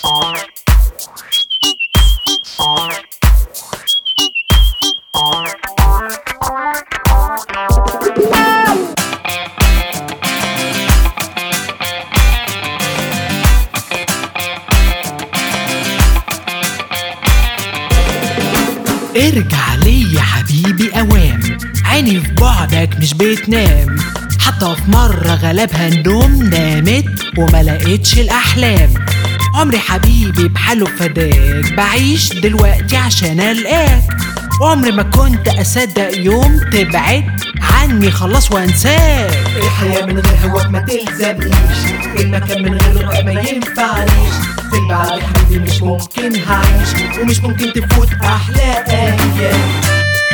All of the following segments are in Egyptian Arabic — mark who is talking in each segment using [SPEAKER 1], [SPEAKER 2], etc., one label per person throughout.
[SPEAKER 1] ارجع لي يا حبيبي اوام عيني في بعدك مش بتنام حتى في مرة غلبها النوم نامت وما لقيتش الأحلام عمري حبيبي بحاله فداك بعيش دلوقتي عشان ألقاك عمري ما كنت أصدق يوم تبعد عني خلاص وانساك
[SPEAKER 2] الحياة من غير هواك ما تلزمنيش المكان من غير رؤى ما ينفعنيش في البعد حبيبي مش ممكن هعيش ومش ممكن تفوت أحلى أيام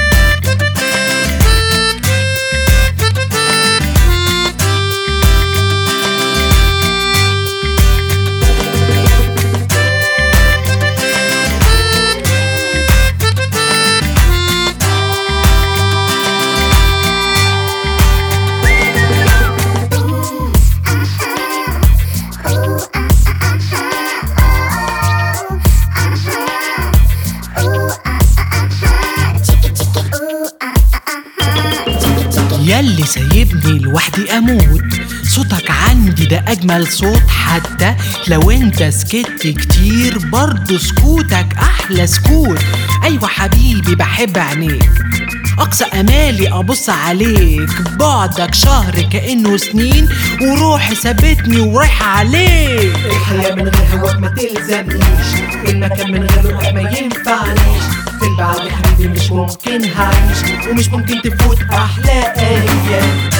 [SPEAKER 1] ياللي سايبني لوحدي اموت صوتك عندي ده اجمل صوت حتى لو انت سكت كتير برضه سكوتك احلى سكوت ايوه حبيبي بحب عينيك اقصى امالي ابص عليك بعدك شهر كانه سنين وروحي سابتني ورايحه عليك
[SPEAKER 2] الحياة من غير هواك ما تلزمنيش المكان من غير رؤى ما ينفعنيش في البعد حبيبي مش ممكن هعيش ومش ممكن تفوت أحلى أيام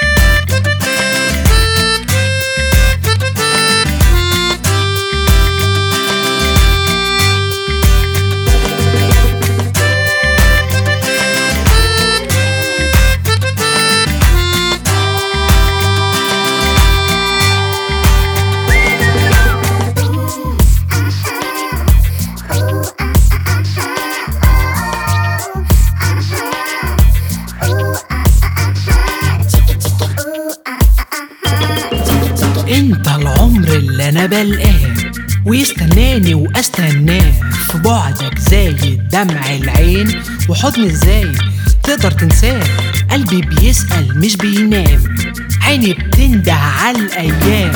[SPEAKER 1] انت العمر اللي انا بلقاه ويستناني واستناه في بعدك زايد دمع العين وحضن ازاي تقدر تنساه قلبي بيسأل مش بينام عيني بتنده على الايام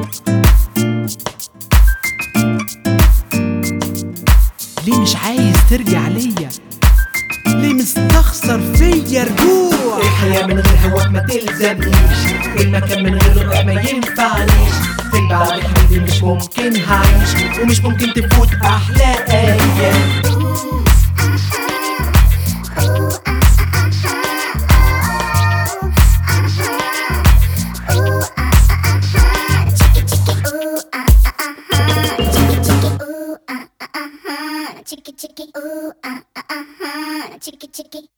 [SPEAKER 1] ليه مش عايز ترجع ليا ليه مستخسر فيا رجوع
[SPEAKER 2] الحياة من غير هواك ما تلزمنيش المكان من غير رؤى ما ينفعنيش في البعد حبيبي مش ممكن هعيش ومش ممكن تفوت أحلى أيام
[SPEAKER 3] Chicky chicky ooh ah ah ah ah chicky chicky